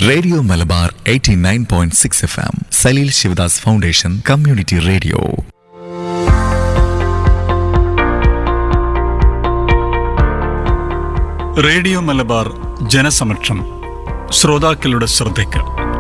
radio Malabar 89.6 point six F M Saleel Sivadas foundation community radio radio Malabar ജനസമക്ഷം ശ്രോതാക്കളുടെ ശ്രദ്ധയ്ക്ക്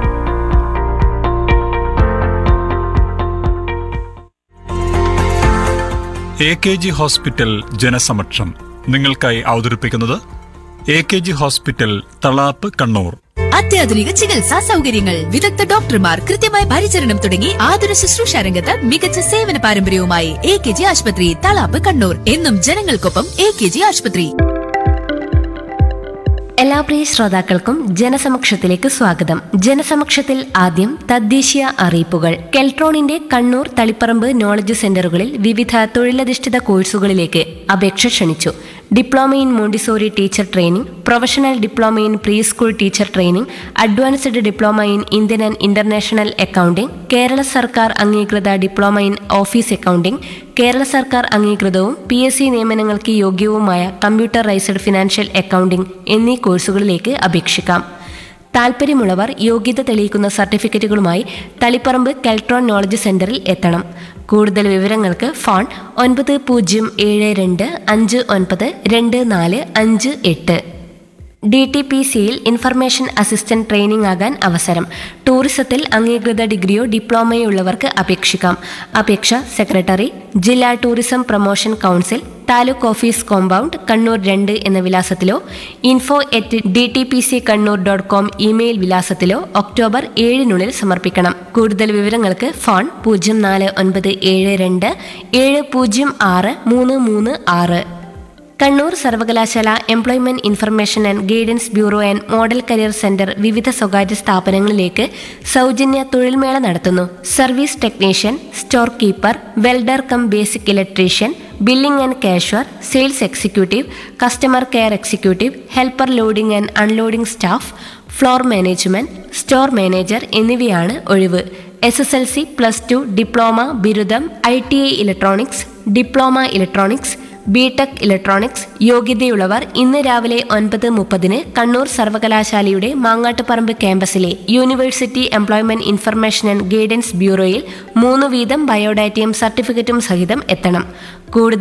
എ കെ ജി ഹോസ്പിറ്റൽ ജനസമക്ഷം നിങ്ങൾക്കായി അവതരിപ്പിക്കുന്നത് A K G hospital Thalap Kannur അത്യാധുനിക ചികിത്സാ സൗകര്യങ്ങൾ വിദഗ്ധ ഡോക്ടർമാർ കൃത്യമായ പരിചരണം തുടങ്ങി ആതുര ശുശ്രൂഷ രംഗത്ത് മികച്ച സേവന പാരമ്പര്യവുമായി എ കെ ജി ആശുപത്രി തളാപ്പ് കണ്ണൂർ എന്നും ജനങ്ങൾക്കൊപ്പം എ കെ ജി ആശുപത്രി എല്ലാ പ്രിയ ശ്രോതാക്കൾക്കും ജനസമക്ഷത്തിലേക്ക് സ്വാഗതം ജനസമക്ഷത്തിൽ ആദ്യം തദ്ദേശീയ അറിയിപ്പുകൾ കെൽട്രോണിന്റെ കണ്ണൂർ തളിപ്പറമ്പ് നോളജ് സെന്ററുകളിൽ വിവിധ തൊഴിലധിഷ്ഠിത കോഴ്സുകളിലേക്ക് അപേക്ഷ ക്ഷണിച്ചു diploma in Montessori teacher training professional diploma in preschool teacher training advanced diploma in Indian and international accounting Kerala സർക്കാർ അംഗീകൃത diploma in office accounting Kerala സർക്കാർ അംഗീകൃതവും പി എസ് സി നിയമനങ്ങൾക്ക് യോഗ്യവുമായ കമ്പ്യൂട്ടറൈസ്ഡ് ഫിനാൻഷ്യൽ അക്കൗണ്ടിംഗ് എന്നീ കോഴ്സുകളിലേക്ക് അപേക്ഷിക്കാം താൽപ്പര്യമുള്ളവർ യോഗ്യത തെളിയിക്കുന്ന സർട്ടിഫിക്കറ്റുകളുമായി തളിപ്പറമ്പ് കെൽട്രോൺ നോളജ് സെന്ററിൽ എത്തണം കൂടുതൽ വിവരങ്ങൾക്ക് ഫോൺ ഒൻപത് പൂജ്യം ഏഴ് രണ്ട് അഞ്ച് ഒൻപത് രണ്ട് നാല് അഞ്ച് എട്ട് ഡി ടി പി സിയിൽ ഇൻഫർമേഷൻ അസിസ്റ്റന്റ് ട്രെയിനിംഗ് ആകാൻ അവസരം ടൂറിസത്തിൽ അംഗീകൃത ഡിഗ്രിയോ ഡിപ്ലോമയോ ഉള്ളവർക്ക് അപേക്ഷിക്കാം അപേക്ഷ സെക്രട്ടറി ജില്ലാ tourism promotion council taluk office compound Kannur രണ്ട് എന്ന വിലാസത്തിലോ info at D T P C Kannur dot com email വിലാസത്തിലോ ഒക്ടോബർ ഏഴിനുള്ളിൽ സമർപ്പിക്കണം കൂടുതൽ വിവരങ്ങൾക്ക് ഫോൺ പൂജ്യം നാല് ഒൻപത് ഏഴ് രണ്ട് ഏഴ് പൂജ്യം ആറ് മൂന്ന് മൂന്ന് ആറ് കണ്ണൂർ സർവകലാശാല employment information and guidance bureau and model career centre വിവിധ സ്വകാര്യ സ്ഥാപനങ്ങളിലേക്ക് സൗജന്യ തൊഴിൽമേള നടത്തുന്നു service technician store keeper welder cum basic electrician billing and cashier sales executive customer care executive helper loading and unloading staff floor management store manager എന്നിവയാണ് ഒഴിവ് S S L C plus two diploma ബിരുദം I T I electronics diploma electronics B Tech electronics യോഗ്യതയുള്ളവർ ഇന്ന് രാവിലെ ഒൻപത് മുപ്പതിന് കണ്ണൂർ സർവകലാശാലയുടെ Mangattuparamba ക്യാമ്പസിലെ university employment information and guidance ബ്യൂറോയിൽ മൂന്ന് വീതം ബയോഡാറ്റയും സർട്ടിഫിക്കറ്റും സഹിതം എത്തണം കൂടുതൽ